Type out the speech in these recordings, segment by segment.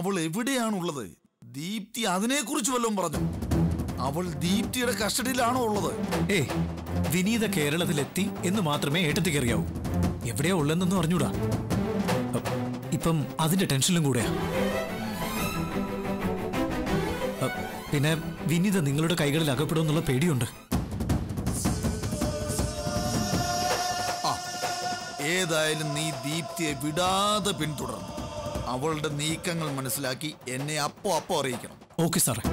അവൾ എവിടെയാണുള്ളത് ദീപ്തി അതിനെക്കുറിച്ച് വല്ലതും പറഞ്ഞു അവൾ ദീപ്തിയുടെ കസ്റ്റഡിയിലാണോ ഉള്ളത് ഏ വിനീത കേരളത്തിലെത്തി എന്ന് മാത്രമേ ഏട്ടത്തിക്ക് അറിയാവൂ എവിടെയാ ഉള്ളതെന്നൊന്നും അറിഞ്ഞൂടാ അ, ഇപ്പം അതിന്റെ ടെൻഷനിലും കൂടെയാ അ, പിന്നെ വിനീത നിങ്ങളുടെ കൈകളിൽ അകപ്പെടുമെന്നുള്ള പേടിയുണ്ട് ആ ഏതായാലും നീ ദീപ്തിയെ വിടാതെ പിന്തുടരണം അവളുടെ നീക്കങ്ങൾ മനസ്സിലാക്കി എന്നെ അപ്പോ അപ്പോ അറിയിക്കണം ഓക്കെ സാറേ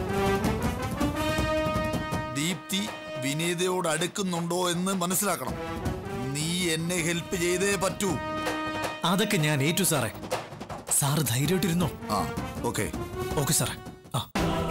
ദീപ്തി വിനീതയോട് അടുക്കുന്നുണ്ടോ എന്ന് മനസ്സിലാക്കണം നീ എന്നെ ഹെൽപ്പ് ചെയ്തേ പറ്റൂ അതൊക്കെ ഞാൻ ഏറ്റു സാറേ സാറ് ധൈര്യമായിട്ടിരുന്നോ ആ ഓക്കെ ഓക്കെ സാറേ ആ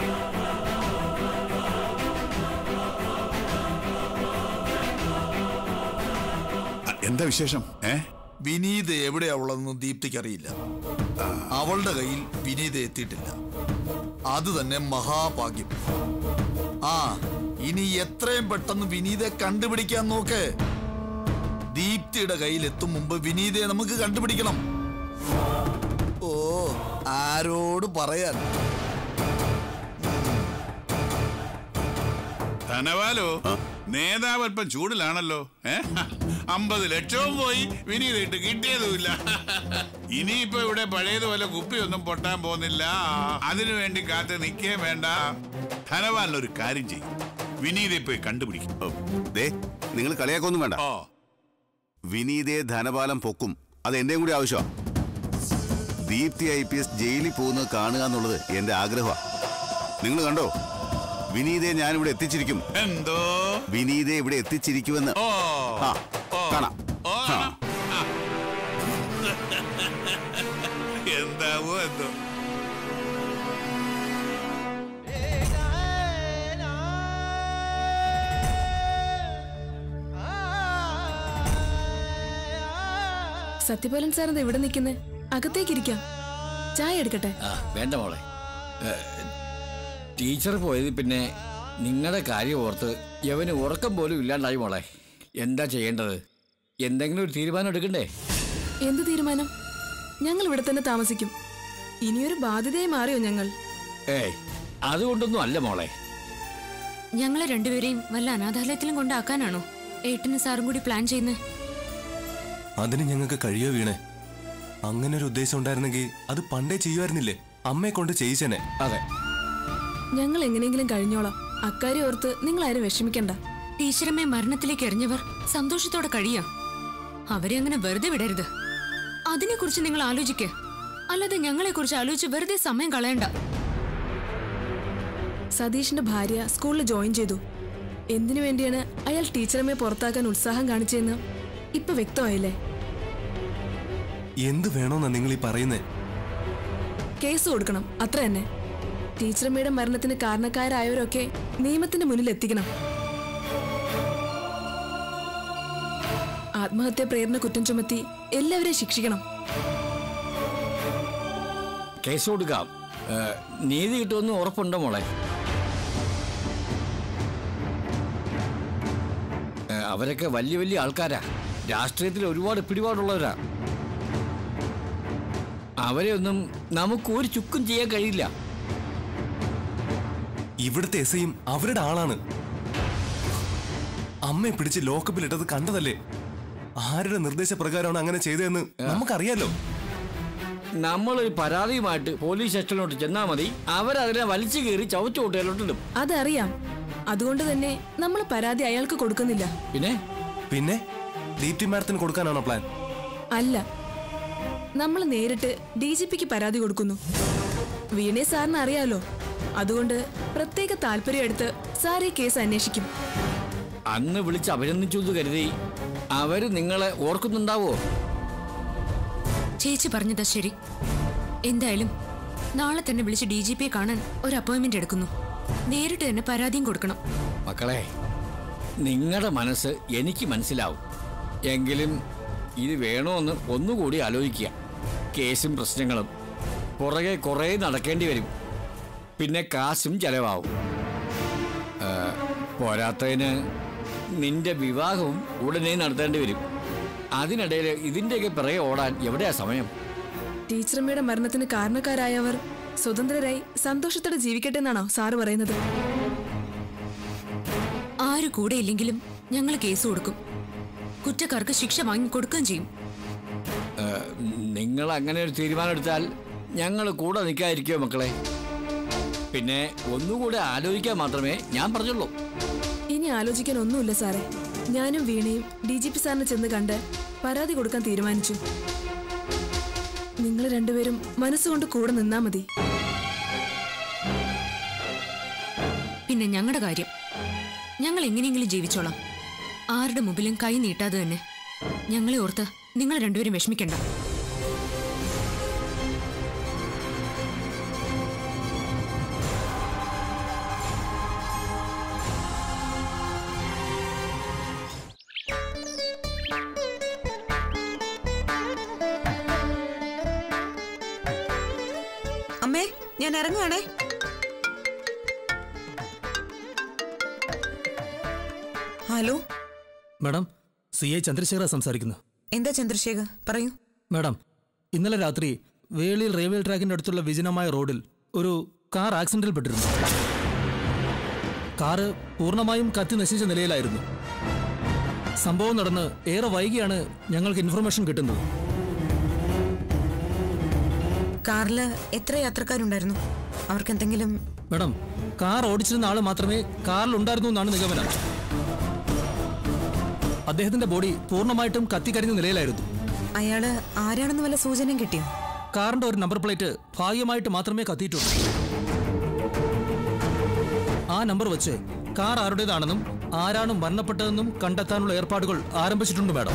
അ, എന്താ വിശേഷം ഏ വിനീത എവിടെയാ ഉള്ളതെന്ന് ദീപ്തിക്ക് അറിയില്ല അവളുടെ കയ്യിൽ വിനീത എത്തിയിട്ടില്ല അത് തന്നെ മഹാഭാഗ്യം ആ ഇനി എത്രയും പെട്ടെന്ന് വിനീതയെ കണ്ടുപിടിക്കാൻ നോക്ക് ദീപ്തിയുടെ കയ്യിൽ എത്തും മുമ്പ് വിനീതയെ നമുക്ക് കണ്ടുപിടിക്കണം ഓ ആരോട് പറയാൻ ധനവാലോ നേതാവ് അല്പം ചൂടിലാണല്ലോ ഏ അമ്പത് ലക്ഷവും പോയി വിനീതിട്ട് കിട്ടിയതുമില്ല ഇനിയിപ്പോ ഇവിടെ പഴയതുപോലെ കുപ്പിയൊന്നും പൊട്ടാൻ പോകുന്നില്ല അതിനു വേണ്ടി കാത്ത് നിൽക്കേ വേണ്ട ധനവാലിനൊരു കാര്യം ചെയ്യും വിനീതെ പോയി കണ്ടുപിടിക്കും ഓ, ദേ നിങ്ങൾ കളിയാക്കൊന്നും വേണ്ട ഓ വിനീതയെ ധനപാലം പൊക്കും അത് എന്റെയും കൂടി ആവശ്യമാണ് ദീപ്തി ഐ പി എസ് ജയിലിൽ പോകുന്നത് കാണുക എന്നുള്ളത് എന്റെ ആഗ്രഹമാണ് നിങ്ങൾ കണ്ടോ വിനീതയെ ഞാൻ ഇവിടെ എത്തിച്ചിരിക്കും എന്തോ വിനീതയെ ഇവിടെ എത്തിച്ചിരിക്കുമെന്ന് ഓ ആ ഓ. കാണാം ഓ, ആ. കാണാം. ആ. എന്താവോ എന്തോ സത്യപാലൻ സാർ എന്താ ഇവിടെ നിൽക്കുന്നേ അകത്തേക്ക് ഇരിക്കാം ചായ എടുക്കട്ടെ ആ വേണ്ട മോളെ ഏ, ടീച്ചർ പോയത് പിന്നെ നിങ്ങളുടെ കാര്യം ഓർത്ത് യവന് ഉറക്കം പോലും ഇല്ലാണ്ടായി മോളെ എന്താ ചെയ്യേണ്ടത് എന്തെങ്കിലും ഒരു തീരുമാനം എടുക്കണ്ടേ എന്ത് തീരുമാനം ഞങ്ങൾ ഇവിടെ തന്നെ താമസിക്കും ഇനിയൊരു ബാധ്യതയായി മാറിയോ ഞങ്ങൾ ഏയ് അതുകൊണ്ടൊന്നും അല്ല മോളെ ഞങ്ങളെ രണ്ടുപേരെയും വല്ല അനാഥാലയത്തിലും കൊണ്ടാക്കാനാണോ ഏട്ടന് സാറും കൂടി പ്ലാൻ ചെയ്യുന്നത് അതിന് ഞങ്ങൾക്ക് കഴിയോ വീണേ അങ്ങനെ ഒരു ഉദ്ദേശം ഉണ്ടായിരുന്നെങ്കിൽ അത് പണ്ടേ ചെയ്യുമായിരുന്നില്ലേ അമ്മയെ കൊണ്ട് ചെയ്യിച്ചനെ അതെ ഞങ്ങൾ എങ്ങനെയെങ്കിലും കഴിഞ്ഞോളാം അക്കാര്യം ഓർത്ത് നിങ്ങൾ ആരും വിഷമിക്കണ്ട ടീച്ചറമ്മയെ മരണത്തിലേക്ക് എറിഞ്ഞവർ സന്തോഷത്തോടെ കഴിയാം അവരെ അങ്ങനെ വെറുതെ വിടരുത് അതിനെക്കുറിച്ച് നിങ്ങൾ ആലോചിക്ക് അല്ലാതെ ഞങ്ങളെക്കുറിച്ച് ആലോചിച്ച് വെറുതെ സമയം കളയണ്ട സതീഷിന്റെ ഭാര്യ സ്കൂളിൽ ജോയിൻ ചെയ്തു എന്തിനു വേണ്ടിയാണ് അയാൾ ടീച്ചറമ്മയെ പുറത്താക്കാൻ ഉത്സാഹം കാണിച്ചതെന്ന് ഇപ്പൊ വ്യക്തമായില്ലേ എന്ത് വേണോന്നാ നിങ്ങൾ ഈ പറയുന്നേ കേസ് കൊടുക്കണം അത്ര തന്നെ ടീച്ചറമ്മയുടെ മരണത്തിന് കാരണക്കാരായവരൊക്കെ നിയമത്തിന്റെ മുന്നിൽ എത്തിക്കണം ആത്മഹത്യാ പ്രേരണ കുറ്റം ചുമത്തി എല്ലാവരെയും ശിക്ഷിക്കണം കേസ് കൊടുക്കാം ഏ, നീതി കിട്ടുമെന്ന് ഉറപ്പുണ്ടോ മോളെ ഏ, അവരൊക്കെ വലിയ വലിയ ആൾക്കാരാ രാഷ്ട്രീയത്തിൽ ഒരുപാട് പിടിപാടുള്ളവരാ അവരെ ഒന്നും നമുക്ക് ഒരു ചുക്കും ചെയ്യാൻ കഴിയില്ല ഇവിടുത്തെ എസ് ഐയും അവരുടെ ആളാണ് അമ്മയെ പിടിച്ച് ലോക്കപ്പിൽ ഇട്ടത് കണ്ടതല്ലേ ആരുടെ നിർദ്ദേശപ്രകാരമാണ് അങ്ങനെ ചെയ്തതെന്ന് നമുക്കറിയാലോ നമ്മളൊരു പരാതിയുമായിട്ട് പോലീസ് സ്റ്റേഷനിലോട്ട് ചെന്നാൽ മതി അവരതിനെ വലിച്ചു കയറി ചവച്ചു കൂട്ടയിലോട്ടിടും അതറിയാം അതുകൊണ്ട് തന്നെ നമ്മൾ പരാതി അയാൾക്ക് കൊടുക്കുന്നില്ല പിന്നെ പിന്നെ ദീപ്തി മാഡത്തിന് കൊടുക്കാനാണോ പ്ലാൻ അല്ല നമ്മൾ നേരിട്ട് ഡി ജി പിക്ക് പരാതി കൊടുക്കുന്നു വീണേ സാറിന് അറിയാലോ അതുകൊണ്ട് പ്രത്യേക താല്പര്യം എടുത്ത് സാർ ഈ കേസ് അന്വേഷിക്കും അന്ന് വിളിച്ച് അഭിനന്ദിച്ചു എന്ന് കരുതി അവര് നിങ്ങളെ ഓർക്കുന്നുണ്ടാവോ ചേച്ചി പറഞ്ഞതാ ശരി എന്തായാലും നാളെ തന്നെ വിളിച്ച് ഡി ജി പിയെ കാണാൻ ഒരു അപ്പോയിന്റ്മെന്റ് എടുക്കുന്നു നേരിട്ട് തന്നെ പരാതിയും കൊടുക്കണം മക്കളെ നിങ്ങളുടെ മനസ്സ് എനിക്ക് മനസ്സിലാവും എങ്കിലും ഇത് വേണോന്ന് ഒന്നുകൂടി ആലോചിക്കുക കേസും പ്രശ്നങ്ങളും പുറകെ കുറേ നടക്കേണ്ടി വരും പിന്നെ കാശും ചെലവാവും ആ, പോരാത്തതിന് നിന്റെ വിവാഹവും ഉടനെ നടത്തേണ്ടി വരും അതിനിടയിൽ ഇതിൻ്റെയൊക്കെ പിറകെ ഓടാൻ എവിടെയാ സമയം ടീച്ചറമ്മയുടെ മരണത്തിന് കാരണക്കാരായവർ സ്വതന്ത്രരായി സന്തോഷത്തോടെ ജീവിക്കട്ടെ എന്നാണോ സാറ് പറയുന്നത് ആര് കൂടെ ഇല്ലെങ്കിലും ഞങ്ങൾ കേസ് കൊടുക്കും കുറ്റക്കാർക്ക് ശിക്ഷ വാങ്ങി കൊടുക്കുകയും ചെയ്യും നിങ്ങൾ അങ്ങനെ ഒരു തീരുമാനം എടുത്താൽ ഞങ്ങൾ കൂടെ നിൽക്കാതിരിക്കുമോ മക്കളെ പിന്നെ ഒന്നുകൂടെ ആലോചിക്കാൻ മാത്രമേ ഞാൻ പറഞ്ഞുള്ളൂ ഇനി ആലോചിക്കാൻ ഒന്നുമില്ല സാറേ ഞാനും വീണയും ഡി ജി പി സാറിനെ ചെന്ന് കണ്ട് പരാതി കൊടുക്കാൻ തീരുമാനിച്ചു നിങ്ങൾ രണ്ടുപേരും മനസ്സുകൊണ്ട് കൂടെ നിന്നാ മതി പിന്നെ ഞങ്ങളുടെ കാര്യം ഞങ്ങൾ എങ്ങനെയെങ്കിലും ജീവിച്ചോളാം ആരുടെ മുമ്പിലും കൈ നീട്ടാതെ തന്നെ ഞങ്ങളെ ഓർത്ത് നിങ്ങൾ രണ്ടുപേരും വിഷമിക്കണ്ട അമ്മേ ഞാൻ ഇറങ്ങുകയാണേ hello madam C I Chandrashekhara സംസാരിക്കുന്നു എന്താ ചന്ദ്രശേഖർ പറയൂ മാഡം ഇന്നലെ രാത്രി വേളിയിൽ റെയിൽവേ ട്രാക്കിന്റെ അടുത്തുള്ള വിജനമായ റോഡിൽ ഒരു കാർ ആക്സിഡന്റിൽ പെട്ടിരുന്നു കാറ് പൂർണ്ണമായും കത്തി നശിച്ച നിലയിലായിരുന്നു സംഭവം നടന്ന് ഏറെ വൈകിയാണ് ഞങ്ങൾക്ക് ഇൻഫർമേഷൻ കിട്ടുന്നത് കാറില് എത്ര യാത്രക്കാരുണ്ടായിരുന്നു അവർക്ക് എന്തെങ്കിലും മാഡം കാർ ഓടിച്ചിരുന്ന ആള് മാത്രമേ കാറിൽ ഉണ്ടായിരുന്നു എന്നാണ് നിഗമനം അദ്ദേഹത്തിന്റെ ബോഡി പൂർണ്ണമായിട്ടും കത്തിക്കരിഞ്ഞ നിലയിലായിരുന്നു അയാള് ആരാണെന്ന് വല്ല സൂചനയും കിട്ടിയോ കാറിന്റെ ഒരു നമ്പർ പ്ലേറ്റ് ഭാഗ്യമായിട്ട് മാത്രമേ കത്തിയിട്ടുള്ളൂ ആ നമ്പർ വെച്ച് കാർ ആരുടേതാണെന്നും ആരാണ് മരണപ്പെട്ടതെന്നും കണ്ടെത്താനുള്ള ഏർപ്പാടുകൾ ആരംഭിച്ചിട്ടുണ്ട് മാഡം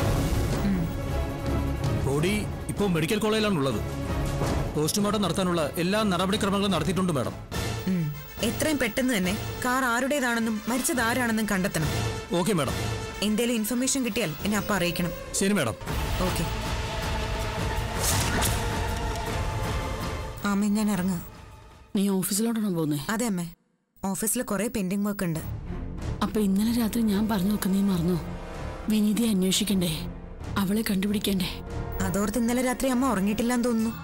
ബോഡി ഇപ്പോൾ മെഡിക്കൽ കോളേജിലാണുള്ളത് പോസ്റ്റ്മോർട്ടം നടത്താനുള്ള എല്ലാ നടപടിക്രമങ്ങളും നടത്തിയിട്ടുണ്ട് മാഡം ഉം. എത്രയും പെട്ടെന്ന് തന്നെ കാർ ആരുടേതാണെന്നും മരിച്ചത് ആരാണെന്നും കണ്ടെത്തണം ഓക്കെ മാഡം എന്തേലും ഇൻഫർമേഷൻ കിട്ടിയാൽ എന്നെ അപ്പം അറിയിക്കണം ശരി മാഡം ഓക്കെ അമ്മ ഞാൻ ഇറങ്ങാം നീ ഓഫീസിലോട്ടാണോ പോകുന്നേ അതെ അമ്മേ ഓഫീസിൽ കുറെ പെൻഡിങ് വർക്ക് ഉണ്ട് അപ്പൊ ഇന്നലെ രാത്രി ഞാൻ പറഞ്ഞു നോക്ക നീ മറന്നോ വിനീതിയെ അന്വേഷിക്കണ്ടേ അവളെ കണ്ടുപിടിക്കണ്ടേ അതോർത്ത് ഇന്നലെ രാത്രി അമ്മ ഉറങ്ങിയിട്ടില്ലാന്ന് തോന്നുന്നു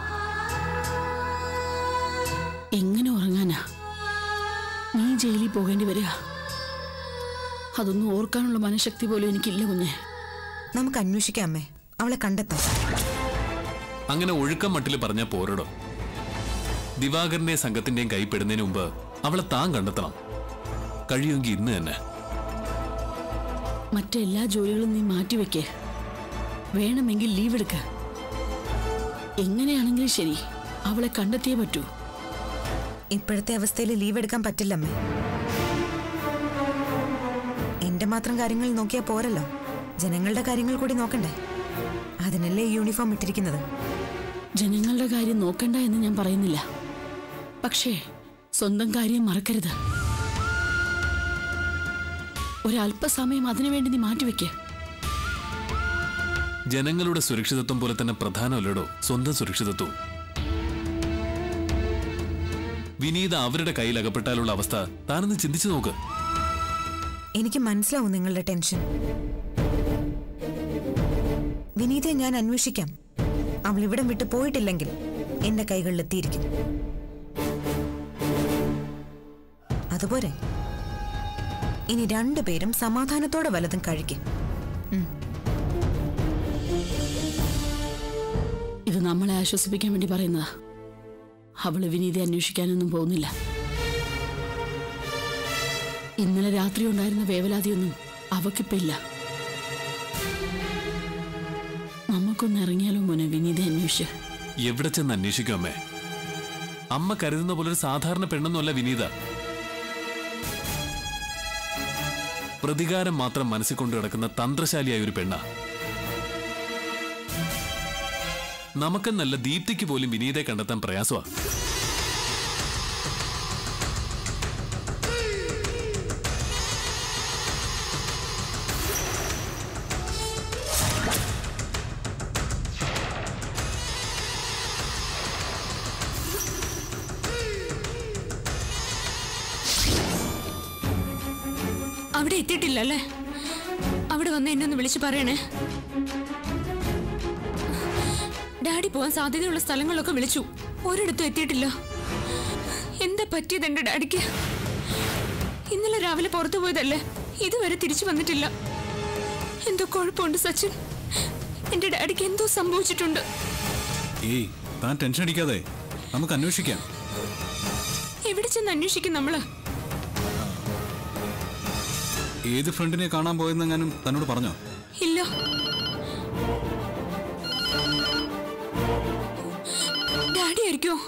എങ്ങനെ ഉറങ്ങാനാ നീ ജയിലിൽ പോകേണ്ടി വരിക അതൊന്നും ഓർക്കാനുള്ള മനഃശക്തി പോലും എനിക്കില്ല കുഞ്ഞെ നമുക്ക് അന്വേഷിക്കാം അമ്മേ അവളെ കണ്ടെത്താം അങ്ങനെ ഒഴുക്കം മട്ടിൽ പറഞ്ഞ പോരടോ ദിവാകരന്റെയും സംഘത്തിന്റെയും കൈപ്പെടുന്നതിന് മുമ്പ് അവളെ താൻ കണ്ടെത്തണം കഴിയുമെങ്കിൽ ഇന്ന് തന്നെ മറ്റെല്ലാ ജോലികളും നീ മാറ്റിവെക്കേ വേണമെങ്കിൽ ലീവ് എടുക്ക എങ്ങനെയാണെങ്കിലും ശരി അവളെ കണ്ടെത്തിയേ പറ്റൂ ഇപ്പോഴത്തെ അവസ്ഥയിൽ ലീവ് എടുക്കാൻ പറ്റില്ല അമ്മേ എന്റെ മാത്രം കാര്യങ്ങൾ നോക്കിയാൽ പോരല്ലോ ജനങ്ങളുടെ കാര്യങ്ങൾ കൂടി നോക്കണ്ടേ അതിനല്ലേ ഈ യൂണിഫോം ഇട്ടിരിക്കുന്നത് ജനങ്ങളുടെ കാര്യം നോക്കണ്ട എന്ന് ഞാൻ പറയുന്നില്ല പക്ഷേ സ്വന്തം കാര്യം മറക്കരുത് ഒരല്പസമയം അതിനുവേണ്ടി നീ മാറ്റിവെക്കേ ജനങ്ങളുടെ സുരക്ഷിതത്വം പോലെ തന്നെ പ്രധാനമല്ലടോ സ്വന്തം സുരക്ഷിതത്വവും വിനീത അവരുടെ കയ്യിൽ അകപ്പെട്ടാലുള്ള അവസ്ഥ താനൊന്ന് ചിന്തിച്ചു നോക്ക് എനിക്ക് മനസ്സിലാവും നിങ്ങളുടെ ടെൻഷൻ വിനീതയെ ഞാൻ അന്വേഷിക്കാം അവൾ ഇവിടം വിട്ട് പോയിട്ടില്ലെങ്കിൽ എന്റെ കൈകളിൽ എത്തിയിരിക്കും അതുപോലെ ഇനി രണ്ടുപേരും സമാധാനത്തോടെ വലതും കഴിക്കും ഇത് നമ്മളെ ആശ്വസിപ്പിക്കാൻ വേണ്ടി പറയുന്നതാ അവള് വിനീതി അന്വേഷിക്കാനൊന്നും പോകുന്നില്ല ഇന്നലെ രാത്രി ഉണ്ടായിരുന്ന വേവലാതിയൊന്നും അവക്കിപ്പില്ല നമുക്കൊന്ന് ഇറങ്ങിയാലോ മോനെ വിനീതി അന്വേഷിച്ച് എവിടെ ചെന്ന് അന്വേഷിക്കും അമ്മേ അമ്മ കരുതുന്ന പോലെ ഒരു സാധാരണ പെണ്ണൊന്നുമല്ല വിനീത പ്രതികാരം മാത്രം മനസ്സിൽ കൊണ്ടു കിടക്കുന്ന തന്ത്രശാലിയായ ഒരു പെണ്ണ നമുക്കെന്നല്ല ദീപ്തിക്ക് പോലും വിനീതയെ കണ്ടെത്താൻ പ്രയാസമാ അവിടെ എത്തിയിട്ടില്ല അല്ലേ അവിടെ വന്ന് എന്നെ ഒന്ന് വിളിച്ചു പറയണേ ഡാഡി പോവാൻ സാധ്യതയുള്ള സ്ഥലങ്ങളിലൊക്കെ വിളിച്ചു ഒരിടത്തും എത്തിയിട്ടില്ല എന്താ പറ്റിയത് എന്റെ ഡാഡിക്ക് ഇന്നലെ രാവിലെ പുറത്തു പോയതല്ലേ ഇതുവരെ തിരിച്ചു വന്നിട്ടില്ല എന്തോ കുഴപ്പമുണ്ട് സച്ചിൻ എന്റെ ഡാഡിക്ക് എന്തോ സംഭവിച്ചിട്ടുണ്ട് ഏയ് താൻ ടെൻഷൻ അടിക്കാതെ നമുക്ക് അന്വേഷിക്കാം എവിടെ ചെന്ന് അന്വേഷിക്കും നമ്മള് ഏത് ഫ്രണ്ടിനെ കാണാൻ പോയെന്നെങ്ങാനും തന്നോട് പറഞ്ഞോ ഇല്ല ഡാഡി ആയിരിക്കോ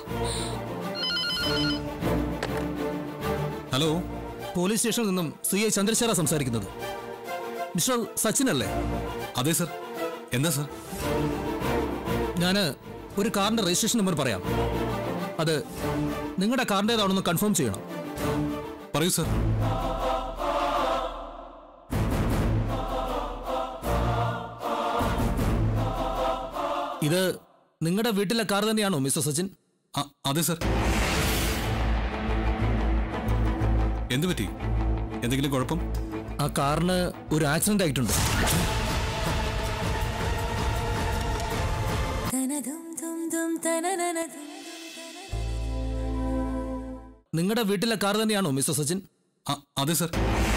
ഹലോ പോലീസ് സ്റ്റേഷനിൽ നിന്നും സി ഐ ചന്ദ്രശേഖര സംസാരിക്കുന്നത് മിസ്റ്റർ സച്ചിൻ അല്ലേ അതെ സർ എന്താ സർ ഞാൻ ഒരു കാറിന്റെ രജിസ്ട്രേഷൻ നമ്പർ പറയാം അത് നിങ്ങളുടെ കാറിൻ്റെതാണെന്ന് കൺഫേം ചെയ്യണം പറയൂ സർ ഇത് നിങ്ങളുടെ വീട്ടിലെ കാർ തന്നെയാണോ മിസ്റ്റർ സച്ചിൻ അതെ സർ എന്തു പറ്റി എന്തെങ്കിലും കുഴപ്പം ആ കാറിന് ഒരു ആക്സിഡന്റ് ആയിട്ടുണ്ട് നിങ്ങളുടെ വീട്ടിലെ കാർ തന്നെയാണോ മിസ്റ്റർ സച്ചിൻ അതെ സർ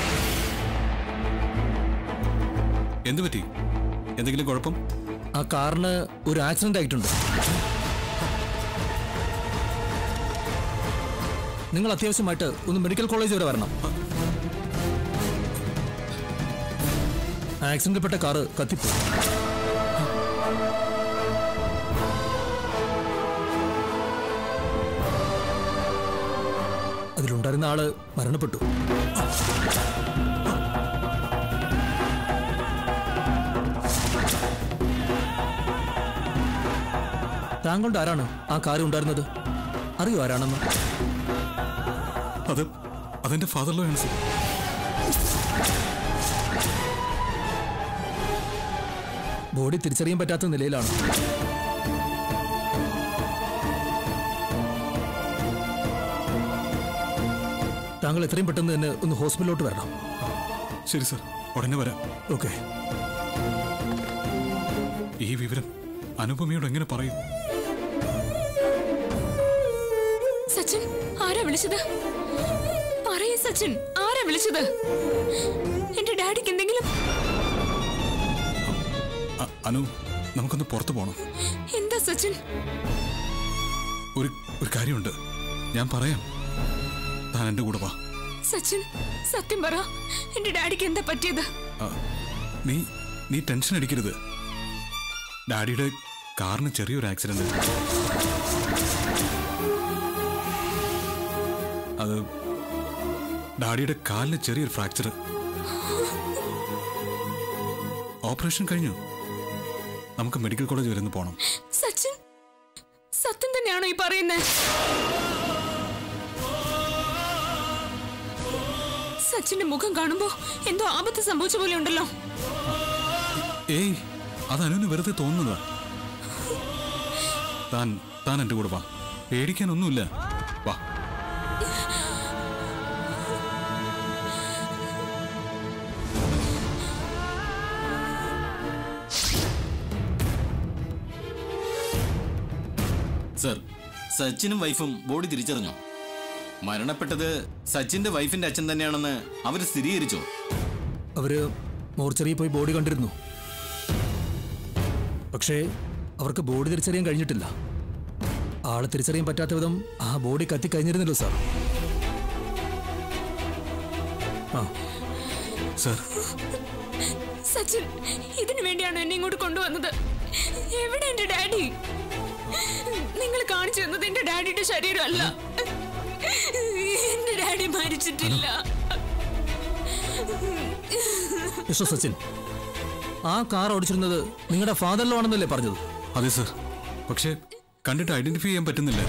എന്തു പറ്റി എന്തെങ്കിലും കുഴപ്പം ആ കാറിന് ഒരു ആക്സിഡന്റ് ആയിട്ടുണ്ട് നിങ്ങൾ അത്യാവശ്യമായിട്ട് ഒന്ന് മെഡിക്കൽ കോളേജ് വരെ വരണം ആക്സിഡന്റിൽപ്പെട്ട കാറ് കത്തിപ്പോയി അതിലുണ്ടായിരുന്ന ആള് മരണപ്പെട്ടു താങ്കളുടെ ആരാണ് ആ കാര്യം ഉണ്ടായിരുന്നത് അറിയോ ആരാണെന്ന് അത് അതെന്റെ ഫാദറിലോ ആണ് സർ ബോഡി തിരിച്ചറിയാൻ പറ്റാത്ത നിലയിലാണ് താങ്കൾ എത്രയും പെട്ടെന്ന് തന്നെ ഒന്ന് ഹോസ്പിറ്റലിലോട്ട് വരണം ശരി സർ ഉടനെ വരാം ഓക്കെ ഈ വിവരം അനുപമയോട് എങ്ങനെ പറയും സച്ചിൻ ആരാ വിളിച്ചത് പറയേ സച്ചിൻ ആരാ വിളിച്ചത് എന്റെ ഡാഡിക്ക് എന്തെങ്കിലും അ- അനു നമുക്കൊന്ന് പുറത്തു പോകണം എന്താ സച്ചിൻ ഒരു ഒരു കാര്യമുണ്ട് ഞാൻ പറയാം താൻ എൻ്റെ കൂടെ വാ സച്ചിൻ സത്യം പറ എന്റെ ഡാഡിക്ക് എന്താ പറ്റിയത് ആ, നീ നീ ടെൻഷൻ അടിക്കരുത് ഡാഡിയുടെ കാറിന് ചെറിയൊരു ആക്സിഡന്റ് അത് ഡാഡിയുടെ കാലിന് ചെറിയൊരു ഫ്രാക്ചർ ഓപ്പറേഷൻ കഴിഞ്ഞു നമുക്ക് മെഡിക്കൽ കോളേജ് വരെ ഒന്ന് പോകണം സച്ചിൻ സത്യം തന്നെയാണോ ഈ പറയുന്നത് സച്ചിന്റെ മുഖം കാണുമ്പോ എന്തോ ആപത്ത് സംഭവിച്ച പോലെ ഉണ്ടല്ലോ ഏയ് അത് അനുവിന് വെറുതെ തോന്നുന്നതാ താൻ താൻ എൻ്റെ കൂടെ വാ പേടിക്കാനൊന്നുമില്ല വാ സർ സച്ചിനും വൈഫും ബോഡി തിരിച്ചറിഞ്ഞോ മരണപ്പെട്ടത് സച്ചിന്റെ വൈഫിന്റെ അച്ഛൻ തന്നെയാണെന്ന് അവർ സ്ഥിരീകരിച്ചോ അവര് മോർച്ചറിയിൽ പോയി ബോഡി കണ്ടിരുന്നു പക്ഷേ അവർക്ക് ബോഡി തിരിച്ചറിയാൻ കഴിഞ്ഞിട്ടില്ല ആളെ തിരിച്ചറിയാൻ പറ്റാത്ത വിധം ആ ബോഡി കത്തിക്കഴിഞ്ഞിരുന്നല്ലോ സാർ ആ സർ സച്ചിൻ ഇതിനു വേണ്ടിയാണോ എന്നെ ഇങ്ങോട്ട് കൊണ്ടുവന്നത് എവിടെ എന്റെ ഡാഡി നിങ്ങൾ കാണിച്ചു തന്നത് എന്റെ ഡാഡിയുടെ ശരീരമല്ല എന്റെ ഡാഡി മരിച്ചിട്ടില്ല മിസ്റ്റർ സച്ചിൻ ആ കാർ ഓടിച്ചിരുന്നത് നിങ്ങളുടെ ഫാദറിലോ ആണെന്നല്ലേ പറഞ്ഞത് അതെ സർ പക്ഷേ കണ്ടിട്ട് ഐഡന്റിഫൈ ചെയ്യാൻ പറ്റുന്നില്ല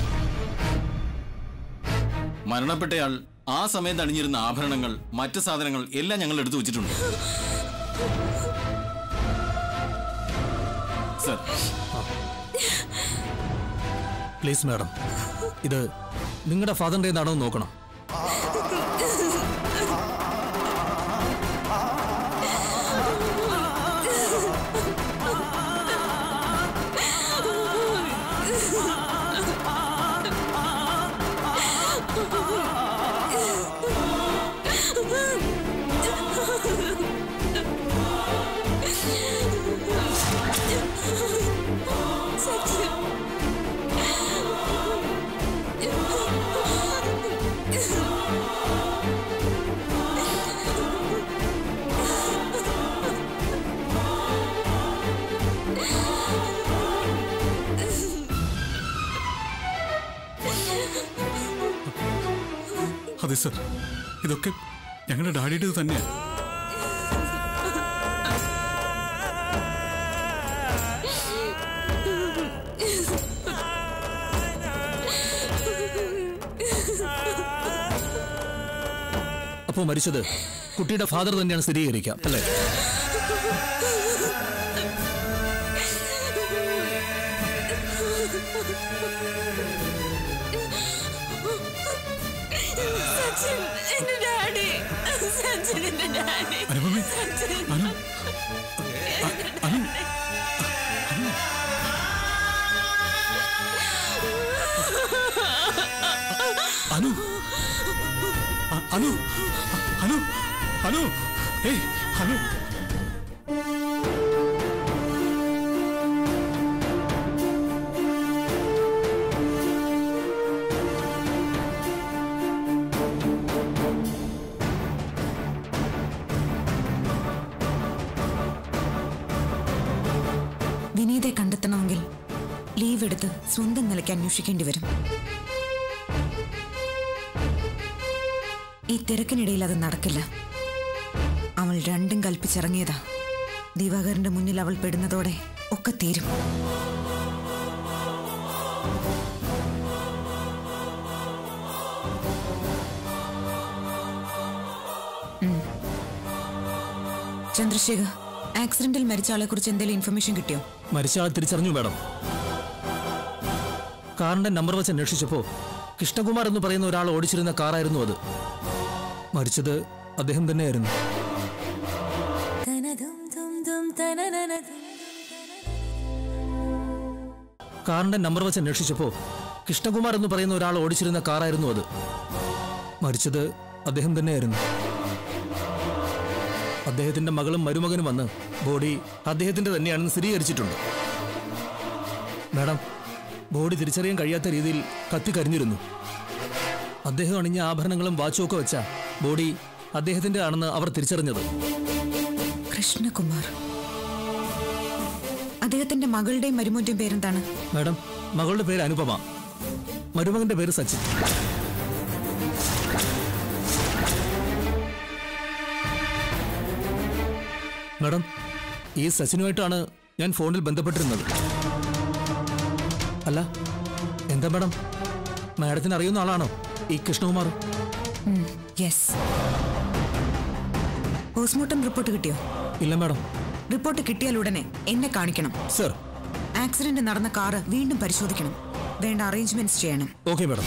മരണപ്പെട്ടയാൾ ആ സമയത്ത് അണിഞ്ഞിരുന്ന ആഭരണങ്ങൾ മറ്റ് സാധനങ്ങൾ എല്ലാം ഞങ്ങൾ എടുത്തു വെച്ചിട്ടുണ്ട് സർ പ്ലീസ് മാഡം ഇത് നിങ്ങളുടെ ഫാദറിൻ്റെതാണോ എന്ന് നോക്കണം അതെ സർ ഇതൊക്കെ ഞങ്ങളുടെ ഡാഡിയുടേത് തന്നെയാണ് അപ്പോൾ മരിച്ചത് കുട്ടിയുടെ ഫാദർ തന്നെയാണ് സ്ഥിരീകരിക്കാം അല്ലേ സച്ചിൻ എന്റെ ഡാഡി സച്ചിൻ എന്റെ ഡാഡി അനുപമേ സച്ചിൻ അനു അനു അനു അ- അനു അനു അനു ഏയ് അനു വിനീതെ കണ്ടെത്തണമെങ്കിൽ ലീവ് എടുത്ത് സ്വന്തം നിലയ്ക്ക് അന്വേഷിക്കേണ്ടി വരും ഈ തിരക്കിനിടയിൽ അത് നടക്കില്ല അവൾ രണ്ടും കൽപ്പിച്ചിറങ്ങിയതാ ദിവാകരന്റെ മുന്നിൽ അവൾ പെടുന്നതോടെ ഒക്കെ തീരും ഉം. ചന്ദ്രശേഖർ ആക്സിഡന്റിൽ മരിച്ച ആളെ കുറിച്ച് എന്തെങ്കിലും ഇൻഫർമേഷൻ കിട്ടിയോ മരിച്ച ആൾ തിരിച്ചറിഞ്ഞു മാഡം കാറിന്റെ നമ്പർ വെച്ച് അന്വേഷിച്ചപ്പോ കൃഷ്ണകുമാർ എന്ന് പറയുന്ന ഒരാൾ ഓടിച്ചിരുന്ന കാറായിരുന്നു അത് മരിച്ചത് അദ്ദേഹം തന്നെയായിരുന്നു കാറിന്റെ നമ്പർ വെച്ച് അന്വേഷിച്ചപ്പോ കൃഷ്ണകുമാർ എന്ന് പറയുന്ന ഒരാൾ ഓടിച്ചിരുന്ന കാറായിരുന്നു അത് മരിച്ചത് അദ്ദേഹം തന്നെയായിരുന്നു അദ്ദേഹത്തിന്റെ മകളും മരുമകനും വന്ന് ബോഡി അദ്ദേഹത്തിന്റെ തന്നെയാണെന്ന് സ്ഥിരീകരിച്ചിട്ടുണ്ട് മാഡം ബോഡി തിരിച്ചറിയാൻ കഴിയാത്ത രീതിയിൽ കത്തിക്കരിഞ്ഞിരുന്നു അദ്ദേഹം അണിഞ്ഞ ആഭരണങ്ങളും വാച്ചും ഒക്കെ വെച്ച ബോഡി അദ്ദേഹത്തിന്റെ ആണെന്ന് അവർ തിരിച്ചറിഞ്ഞത് കൃഷ്ണകുമാർ അദ്ദേഹത്തിന്റെ മകളുടെയും മരുമോന്റെയും പേരെന്താണ് മാഡം മകളുടെ പേര് അനുപമ മരുമകന്റെ പേര് സച്ചിൻ മാഡം ഈ സച്ചിനുമായിട്ടാണ് ഞാൻ ഫോണിൽ ബന്ധപ്പെട്ടിരുന്നത് അല്ല എന്താ മാഡം മാഡത്തിന് അറിയുന്ന ആളാണോ ഈ കൃഷ്ണകുമാർ യെസ് പോസ്റ്റ്മോർട്ടം റിപ്പോർട്ട് കിട്ടിയോ ഇല്ല മാഡം റിപ്പോർട്ട് കിട്ടിയാൽ ഉടനെ എന്നെ കാണിക്കണം സർ ആക്സിഡന്റ് നടന്ന കാറ് വീണ്ടും പരിശോധിക്കണം വേണ്ട അറേഞ്ച്മെന്റ്സ് ചെയ്യണം ഓക്കെ മാഡം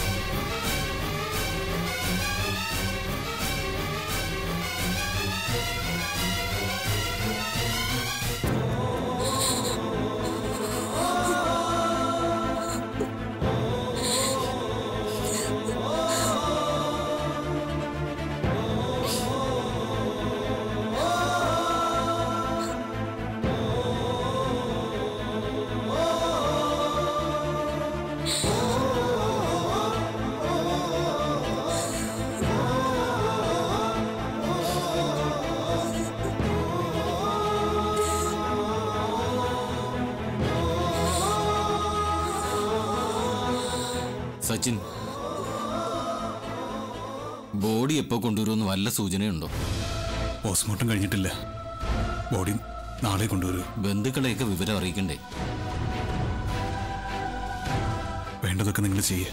സച്ചിൻ ബോഡി എപ്പോ കൊണ്ടുവരുമെന്ന് വല്ല സൂചനയുണ്ടോ പോസ്റ്റ്മോർട്ടം കഴിഞ്ഞിട്ടില്ല ബോഡി നാളെ കൊണ്ടുവരൂ ബന്ധുക്കളെയൊക്കെ വിവരം അറിയിക്കണ്ടേ വേണ്ടതൊക്കെ നിങ്ങൾ ചെയ്യേ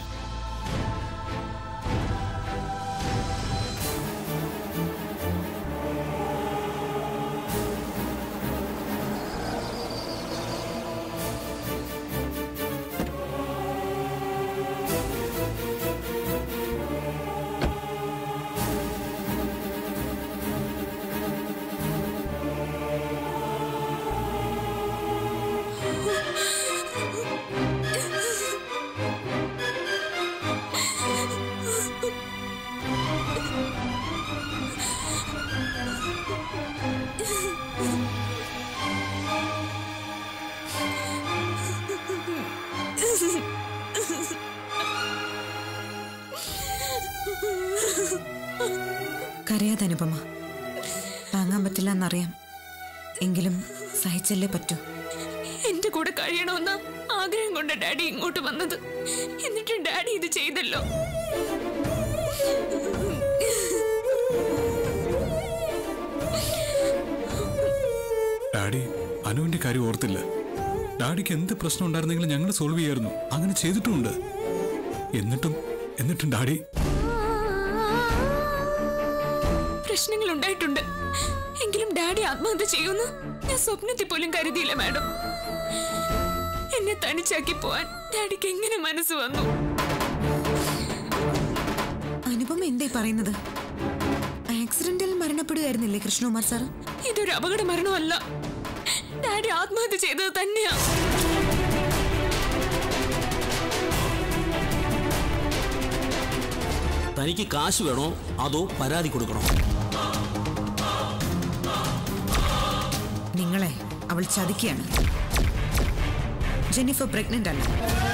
കരയാതെ അനുപമ താങ്ങാൻ പറ്റില്ല എന്നറിയാം എങ്കിലും സഹിച്ചല്ലേ പറ്റൂ എന്റെ കൂടെ കഴിയണമെന്ന ആഗ്രഹം കൊണ്ട് ഡാഡി ഇങ്ങോട്ട് വന്നത് എന്നിട്ട് ഡാഡി ഇത് ചെയ്തല്ലോ ഡാഡി അനുവിന്റെ കാര്യം ഓർത്തില്ല ഡാഡിക്ക് എന്ത് പ്രശ്നം ഉണ്ടായിരുന്നെങ്കിലും ഞങ്ങൾ സോൾവ് ചെയ്യായിരുന്നു അങ്ങനെ ചെയ്തിട്ടുമുണ്ട് എന്നിട്ടും എന്നിട്ടും ഡാഡി പ്രശ്നങ്ങൾ ഉണ്ടായിട്ടുണ്ട് എങ്കിലും ഡാഡി ആത്മഹത്യ ചെയ്യുമെന്ന് ഞാൻ സ്വപ്നത്തിൽ പോലും കരുതിയില്ല മാഡം എന്നെ തനിച്ചാക്കി പോവാൻ ഡാഡിക്ക് എങ്ങനെ മനസ്സ് വന്നു അനുപമ എന്തേ പറയുന്നത് ആക്സിഡന്റിൽ മരണപ്പെടുകയായിരുന്നില്ലേ കൃഷ്ണകുമാർ സാർ ഇതൊരു അപകട മരണമല്ല ഡാഡി ആത്മഹത്യ ചെയ്തത് തന്നെയാ തനിക്ക് കാശ് വേണോ അതോ പരാതി കൊടുക്കണോ നിങ്ങളെ അവൾ ചതിക്കുകയാണ് ജെന്നിഫർ പ്രഗ്നന്റ് അല്ല